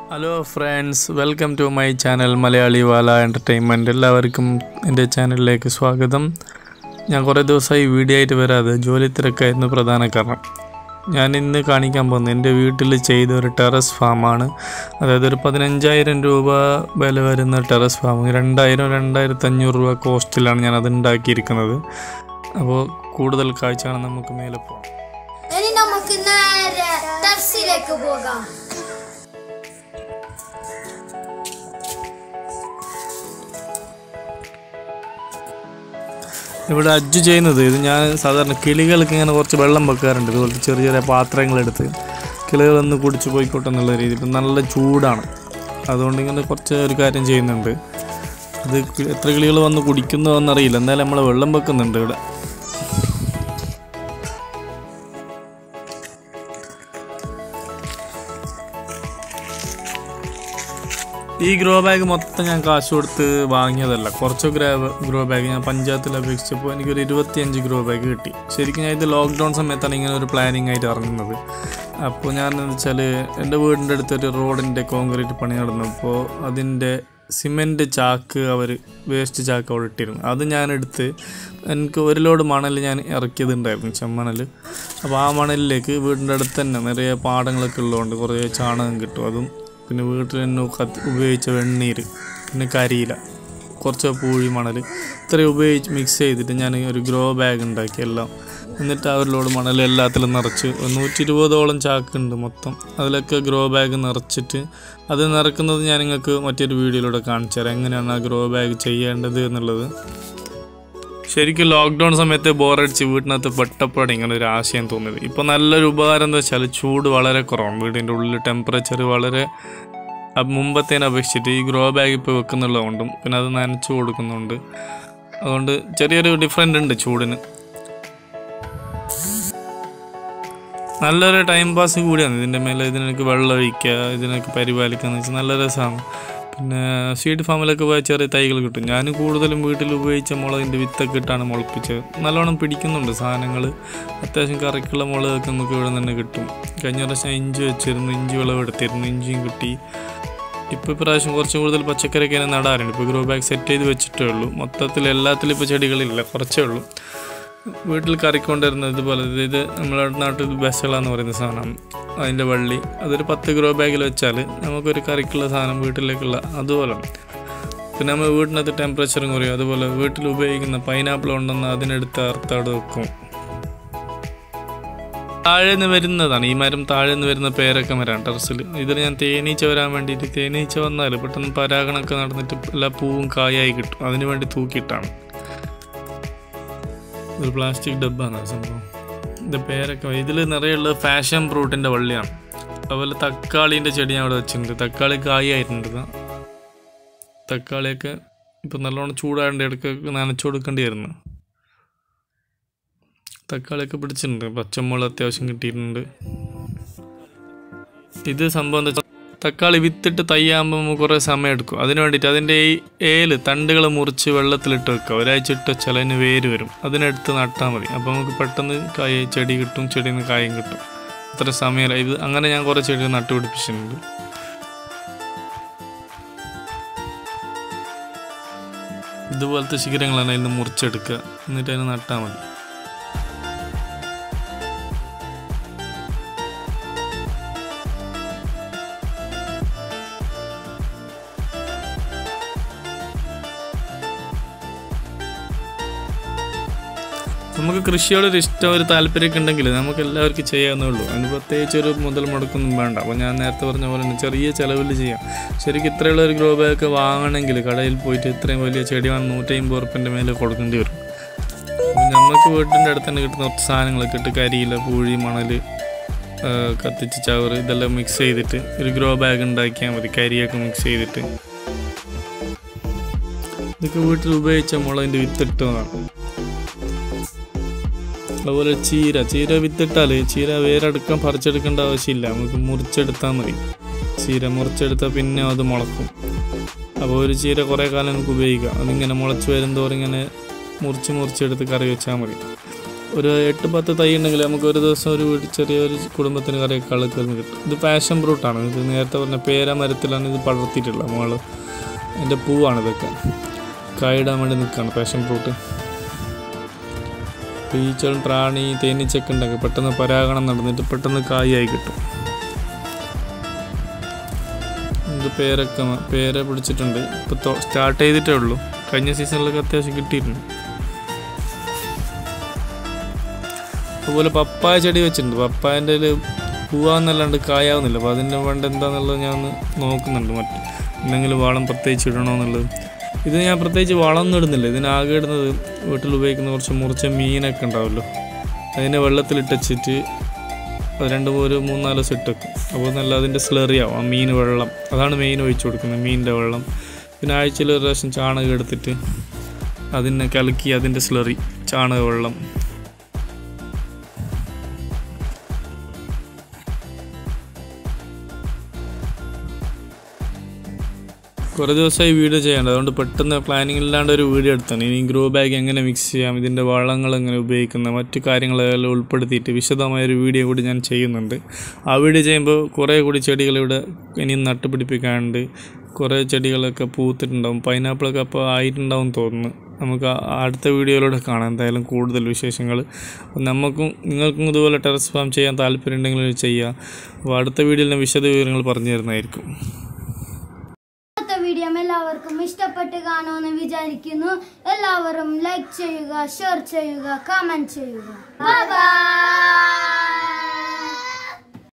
Hello friends welcome to my channel Malayali Wala entertainment എല്ലാവർക്കും എൻ്റെ ചാനലിലേക്ക് സ്വാഗതം ഞാൻ കുറേ ദിവസമായി വീഡിയോ ആയിട്ട് വരാതെ ജോലി തിരക്കായിരുന്നു പ്രധാന കാരണം ഞാൻ ഇന്ന് കാണിക്കാൻ പോകുന്നത് എൻ്റെ വീട്ടിൽ ചെയ്ത ഒരു ടെറസ് ഫാമാണ് അതായത് ഒരു പതിനഞ്ചായിരം രൂപ വില വരുന്ന ടെറസ് ഫാം രണ്ടായിരം രണ്ടായിരത്തി അഞ്ഞൂറ് രൂപ കോസ്റ്റിലാണ് ഞാൻ അത് ഉണ്ടാക്കിയിരിക്കുന്നത് അപ്പോൾ കൂടുതൽ കാഴ്ച കാണാൻ നമുക്ക് മേലെ പോകാം ഇനി നമുക്ക് നേരെ ടെറസിലേക്ക് പോകാം ഇവിടെ അജ്ജു ചെയ്യുന്നത് ഇത് ഞാൻ സാധാരണ കിളികൾക്ക് ഇങ്ങനെ കുറച്ച് വെള്ളം വെക്കാറുണ്ട് ഇതുപോലത്തെ ചെറിയ ചെറിയ പാത്രങ്ങളെടുത്ത് കിളികളൊന്ന് കുടിച്ച് പോയിക്കോട്ടെ എന്നുള്ള രീതി ഇപ്പം നല്ല ചൂടാണ് അതുകൊണ്ട് ഇങ്ങനെ കുറച്ച് ഒരു കാര്യം ചെയ്യുന്നുണ്ട് ഇത് കി- എത്ര കിളികൾ വന്ന് കുടിക്കുന്നോ എന്നറിയില്ല എന്തായാലും നമ്മൾ വെള്ളം വെക്കുന്നുണ്ട് ഇവിടെ ഈ ഗ്രോ ബാഗ് മൊത്തം ഞാൻ കാശ് കൊടുത്ത് വാങ്ങിയതല്ല കുറച്ച് ഗ്രോ ഗ്രോ ബാഗ് ഞാൻ പഞ്ചായത്തിൽ അപേക്ഷിച്ചപ്പോൾ എനിക്കൊരു ഇരുപത്തിയഞ്ച് ഗ്രോ ബാഗ് കിട്ടി ശരിക്കും ഞാൻ ഇത് ലോക്ക്ഡൗൺ സമയത്താണ് ഇങ്ങനെ ഒരു പ്ലാനിങ് ആയിട്ട് ഇറങ്ങുന്നത് അപ്പോൾ ഞാൻ എന്ന് വെച്ചാൽ എൻ്റെ വീടിൻ്റെ അടുത്തൊരു റോഡിൻ്റെ കോൺക്രീറ്റ് പണി നടന്നപ്പോൾ അതിൻ്റെ സിമെൻറ്റ് ചാക്ക് അവർ വേസ്റ്റ് ചാക്ക് അവിടെ ഇട്ടിരുന്നു അത് ഞാൻ എടുത്ത് എനിക്ക് ഒരു ലോഡ് മണൽ ഞാൻ ഇറക്കിയതുണ്ടായിരുന്നു ചെമ്മണൽ അപ്പോൾ ആ മണലിലേക്ക് വീടിൻ്റെ അടുത്ത് തന്നെ നിറയെ പാടങ്ങളൊക്കെ ഉള്ളതുകൊണ്ട് കുറേ ചാണകം കിട്ടും അതും പിന്നെ വീട്ടിൽ തന്നെ കത്തി ഉപയോഗിച്ച വെണ്ണീര് പിന്നെ കരിയില കുറച്ച് പൂഴി മണൽ ഇത്രയും ഉപയോഗിച്ച് മിക്സ് ചെയ്തിട്ട് ഞാൻ ഒരു ഗ്രോ ബാഗ് ഉണ്ടാക്കി എല്ലാം എന്നിട്ട് ആ ഒരു ലോഡ് മണൽ എല്ലാത്തിലും നിറച്ച് ഒരു നൂറ്റി ഇരുപതോളം ചാക്കുണ്ട് മൊത്തം അതിലൊക്കെ ഗ്രോ ബാഗ് നിറച്ചിട്ട് അത് നിറക്കുന്നത് ഞാൻ നിങ്ങൾക്ക് മറ്റൊരു വീഡിയോയിലൂടെ കാണിച്ചു തരാം എങ്ങനെയാണ് ആ ഗ്രോ ബാഗ് ചെയ്യേണ്ടത് എന്നുള്ളത് ശരിക്കും ലോക്ക്ഡൗൺ സമയത്ത് ബോറടിച്ച് വീട്ടിനകത്ത് പെട്ടപ്പോഴാണ് ഇങ്ങനെ ഒരു ആശയം തോന്നിയത് ഇപ്പോൾ നല്ലൊരു ഉപകാരം എന്താ വെച്ചാൽ ചൂട് വളരെ കുറവാണ് വീടിൻ്റെ ഉള്ളിൽ ടെമ്പറേച്ചർ വളരെ അ- മുമ്പത്തേനെ അപേക്ഷിച്ചിട്ട് ഈ ഗ്രോ ബാഗ് ഇപ്പോൾ വെക്കുന്നുള്ളതുകൊണ്ടും പിന്നെ അത് നനച്ചു കൊടുക്കുന്നുണ്ട് അതുകൊണ്ട് ചെറിയൊരു ഡിഫറെൻ്റ് ഉണ്ട് ചൂടിന് നല്ലൊരു ടൈം പാസ് കൂടിയാണ് ഇതിൻ്റെ മേലെ ഇതിനൊക്കെ വെള്ളം ഒഴിക്കുക ഇതിനൊക്കെ പരിപാലിക്കുക എന്ന് വെച്ചാൽ നല്ല രസമാണ് പിന്നെ സീഡ് ഫാമിലൊക്കെ പോയ ചെറിയ തൈകൾ കിട്ടും ഞാൻ കൂടുതലും വീട്ടിൽ ഉപയോഗിച്ച മുളകിൻ്റെ വിത്തൊക്കെ ഇട്ടാണ് മുളപ്പിച്ചത് നല്ലോണം പിടിക്കുന്നുണ്ട് സാധനങ്ങൾ അത്യാവശ്യം കറിക്കുള്ള മുളകൊക്കെ നമുക്ക് ഇവിടെ നിന്ന് കിട്ടും കഴിഞ്ഞ പ്രാവശ്യം ഇഞ്ചി വെച്ചിരുന്നു ഇഞ്ചി വിളവെടുത്തിരുന്നു ഇഞ്ചിയും കിട്ടി ഇപ്പോൾ ഇപ്രാവശ്യം കുറച്ച് കൂടുതൽ പച്ചക്കറിയൊക്കെ ഞാൻ നടാറുണ്ട് ഇപ്പോൾ ഗ്രോ ബാഗ് സെറ്റ് ചെയ്ത് വെച്ചിട്ടേ ഉള്ളൂ മൊത്തത്തിൽ എല്ലാത്തിലും ഇപ്പോൾ ചെടികളില്ല കുറച്ചേ ഉള്ളൂ വീട്ടിൽ കറിക്കൊണ്ടിരുന്നത് ഇതുപോലെ ഇത് ഇത് നമ്മുടെ നാട്ടിൽ ബസള പറയുന്ന സാധനം അതിൻ്റെ വള്ളി അതൊരു പത്ത് ഗ്രോ ബാഗിൽ വെച്ചാൽ നമുക്കൊരു കറിക്കുള്ള സാധനം വീട്ടിലേക്കുള്ള അതുപോലെ പിന്നെ നമ്മൾ വീട്ടിനകത്ത് ടെമ്പറേച്ചറും കുറയും അതുപോലെ വീട്ടിൽ ഉപയോഗിക്കുന്ന പൈനാപ്പിൾ ഉണ്ടെന്ന് അതിനെടുത്ത് അറുത്താട് വെക്കും താഴെ നിന്ന് വരുന്നതാണ് ഈ മരം താഴെ നിന്ന് വരുന്ന പേരൊക്കെ മരമാണ് ടെറസിൽ ഇതിൽ ഞാൻ തേനീച്ച വരാൻ വേണ്ടിയിട്ട് തേനീച്ച വന്നാൽ പെട്ടെന്ന് പരാഗണമൊക്കെ നടന്നിട്ട് എല്ലാ പൂവും കായായി കിട്ടും അതിന് വേണ്ടി തൂക്കിയിട്ടാണ് ഒരു പ്ലാസ്റ്റിക് ഡബ്ബാണ് ആ സംഭവം ഇതിൻ്റെ പേരൊക്കെ ഇതിൽ നിറയുള്ളത് ഫാഷൻ ഫ്രൂട്ടിൻ്റെ വള്ളിയാണ് അതുപോലെ തക്കാളീൻ്റെ ചെടി ഞാൻ അവിടെ വെച്ചിട്ടുണ്ട് തക്കാളി കായായിട്ടുണ്ട് ഇതാ. തക്കാളിയൊക്കെ ഇപ്പം നല്ലോണം ചൂടാണ്ട് ഇടയ്ക്കൊക്കെ നനച്ചു കൊടുക്കേണ്ടി വരുന്നു തക്കാളിയൊക്കെ പിടിച്ചിട്ടുണ്ട് പച്ചമുളക് അത്യാവശ്യം കിട്ടിയിട്ടുണ്ട് ഇത് സംഭവം എന്താ വെച്ചാൽ തക്കാളി വിത്തിട്ട് തയ്യാകുമ്പോൾ നമുക്ക് കുറേ സമയം എടുക്കും അതിന് വേണ്ടിയിട്ട് അതിൻ്റെ ഈ ഏല് തണ്ടുകൾ മുറിച്ച് വെള്ളത്തിലിട്ട് വെക്കുക ഒരാഴ്ച ഇട്ട് വെച്ചാൽ അതിന് വേര് വരും അതിനെടുത്ത് നട്ടാൽ മതി അപ്പോൾ നമുക്ക് പെട്ടെന്ന് കായ ചെടി കിട്ടും ചെടിയിൽ നിന്ന് കായും കിട്ടും അത്ര സമയമില്ല ഇത് അങ്ങനെ ഞാൻ കുറേ ചെടി നട്ടുപിടിപ്പിച്ചിട്ടുണ്ട് ഇതുപോലത്തെ ശിഖരങ്ങളാണ് അതിൽ നിന്ന് മുറിച്ചെടുക്കുക എന്നിട്ട് അതിന് നട്ടാൽ മതി നമുക്ക് കൃഷിയോടൊരു ഇഷ്ടം ഒരു താല്പര്യമൊക്കെ ഉണ്ടെങ്കിൽ നമുക്ക് എല്ലാവർക്കും ചെയ്യാവുന്നേ ഉള്ളൂ അതിന് പ്രത്യേകിച്ച് ഒരു മുതൽ മുടക്കൊന്നും വേണ്ട അപ്പോൾ ഞാൻ നേരത്തെ പറഞ്ഞ പോലെ തന്നെ ചെറിയ ചിലവിൽ ചെയ്യാം ശരിക്കും ഇത്രയുള്ള ഒരു ഗ്രോ ബാഗൊക്കെ വാങ്ങണമെങ്കിൽ കടയിൽ പോയിട്ട് ഇത്രയും വലിയ ചെടി വാങ്ങി നൂറ്റമ്പത് ഉറുപ്പിൻ്റെ മേലെ കൊടുക്കേണ്ടി വരും അപ്പോൾ നമുക്ക് വീട്ടിൻ്റെ അടുത്ത് തന്നെ കിട്ടുന്ന കുറച്ച് സാധനങ്ങളൊക്കെ ഇട്ട് കരിയില പൂഴി മണൽ ആ, കത്തിച്ച് ചവറ് ഇതെല്ലാം മിക്സ് ചെയ്തിട്ട് ഒരു ഗ്രോ ബാഗ് ഉണ്ടാക്കിയാൽ മതി കരിയൊക്കെ മിക്സ് ചെയ്തിട്ട് ഇതൊക്കെ വീട്ടിൽ ഉപയോഗിച്ച മുളകിൻ്റെ വിത്തിട്ടതാണ് അതുപോലെ ചീര ചീര വിത്തിട്ടാൽ ചീര വേരെടുക്കാൻ പറിച്ചെടുക്കേണ്ട ആവശ്യമില്ല നമുക്ക് മുറിച്ചെടുത്താൽ മതി ചീര മുറിച്ചെടുത്താൽ പിന്നെ അത് മുളക്കും അപ്പോൾ ഒരു ചീര കുറേ കാലം നമുക്ക് ഉപയോഗിക്കാം അതിങ്ങനെ മുളച്ച് വരുന്തോറും ഇങ്ങനെ മുറിച്ച് മുറിച്ചെടുത്ത് കറി വെച്ചാൽ മതി ഒരു എട്ട് പത്ത് തൈ ഉണ്ടെങ്കിൽ നമുക്ക് ഒരു ദിവസം ഒരു വീട് ചെറിയൊരു കുടുംബത്തിന് കറി കളക്കുന്ന കിട്ടും ഇത് പാഷൻ ഫ്രൂട്ടാണ് ഇത് നേരത്തെ പറഞ്ഞ പേര മരത്തിലാണ് ഇത് പടർത്തിയിട്ടുള്ളത് മുകൾ അതിൻ്റെ പൂവാണ് ഇതൊക്കെ കായിടാൻ വേണ്ടി നിൽക്കുകയാണ് പാഷൻ ഫ്രൂട്ട് ഈച്ചകളും പ്രാണി തേനീച്ചൊക്കെ ഉണ്ടെങ്കിൽ പെട്ടെന്ന് പരാഗണം നടന്നിട്ട് പെട്ടെന്ന് കായായി കിട്ടും ഇത് പേരൊക്കെ മ- പേര പിടിച്ചിട്ടുണ്ട് ഇപ്പോൾ സ്റ്റാർട്ട് ചെയ്തിട്ടേ ഉള്ളൂ കഴിഞ്ഞ സീസണിലൊക്കെ അത്യാവശ്യം കിട്ടിയിട്ടുണ്ട് അതുപോലെ പപ്പായ ചെടി വെച്ചിട്ടുണ്ട് പപ്പായൻ്റെ പൂവാന്നല്ലാണ്ട് കായാവുന്നില്ല അപ്പോൾ അതിൻ്റെ വേണ്ട എന്താണെന്നുള്ളത് ഞാൻ ഒന്ന് നോക്കുന്നുണ്ട് മറ്റ് എന്തെങ്കിലും വളം പ്രത്യേകിച്ച് ഇടണമെന്നുള്ളത് ഇത് ഞാൻ പ്രത്യേകിച്ച് വളമൊന്നും ഇടുന്നില്ല ഇതിനാകെ ഇടുന്നത് വീട്ടിൽ ഉപയോഗിക്കുന്ന കുറച്ച് മുറിച്ച മീനൊക്കെ ഉണ്ടാവുമല്ലോ അതിനെ വെള്ളത്തിലിട്ടച്ചിട്ട് അത് രണ്ട് ഒരു മൂന്നാല് ദിവസം ഇട്ടേക്കും അപ്പോൾ നല്ല അതിൻ്റെ സ്ലറിയാവും ആ മീൻ വെള്ളം അതാണ് മെയിൻ ഒഴിച്ചു കൊടുക്കുന്നത് മീനിൻ്റെ വെള്ളം പിന്നെ ആഴ്ചയിൽ ഒരു പ്രാവശ്യം ചാണകം എടുത്തിട്ട് അതിനെ കലക്കി അതിൻ്റെ സ്ലറി ചാണക വെള്ളം കുറേ ദിവസമായി വീഡിയോ ചെയ്യേണ്ടത് അതുകൊണ്ട് പെട്ടെന്ന് പ്ലാനിങ് ഇല്ലാണ്ട് ഒരു വീഡിയോ എടുത്താണ് ഇനി ഗ്രോ ബാഗ് എങ്ങനെ മിക്സ് ചെയ്യാം ഇതിൻ്റെ വളങ്ങൾ എങ്ങനെ ഉപയോഗിക്കുന്ന മറ്റു കാര്യങ്ങളെല്ലാം ഉൾപ്പെടുത്തിയിട്ട് വിശദമായ ഒരു വീഡിയോ കൂടി ഞാൻ ചെയ്യുന്നുണ്ട് ആ വീഡിയോ ചെയ്യുമ്പോൾ കുറേ കൂടി ചെടികൾ ഇവിടെ ഇനിയും നട്ടുപിടിപ്പിക്കാനുണ്ട് കുറേ ചെടികളൊക്കെ പൂത്തിട്ടുണ്ടാവും പൈനാപ്പിളൊക്കെ അപ്പോൾ ആയിട്ടുണ്ടാവും തോന്നുന്നു നമുക്ക് ആ- അടുത്ത വീഡിയോയിലൂടെ കാണാം എന്തായാലും കൂടുതൽ വിശേഷങ്ങൾ അപ്പം നമുക്കും നിങ്ങൾക്കും ഇതുപോലെ ടെറസ് ഫാം ചെയ്യാൻ താല്പര്യം ഉണ്ടെങ്കിൽ ഇത് ചെയ്യാം അപ്പോൾ അടുത്ത വീഡിയോയിൽ ഞാൻ വിശദ വിവരങ്ങൾ പറഞ്ഞു തരുന്നതായിരിക്കും ഇന്നത്തെ വീഡിയോ എല്ലാവർക്കും ഇഷ്ടപ്പെട്ട് കാണുമെന്ന് വിചാരിക്കുന്നു എല്ലാവരും ലൈക്ക് ചെയ്യുക ഷെയർ ചെയ്യുക കമന്റ് ചെയ്യുക ബൈ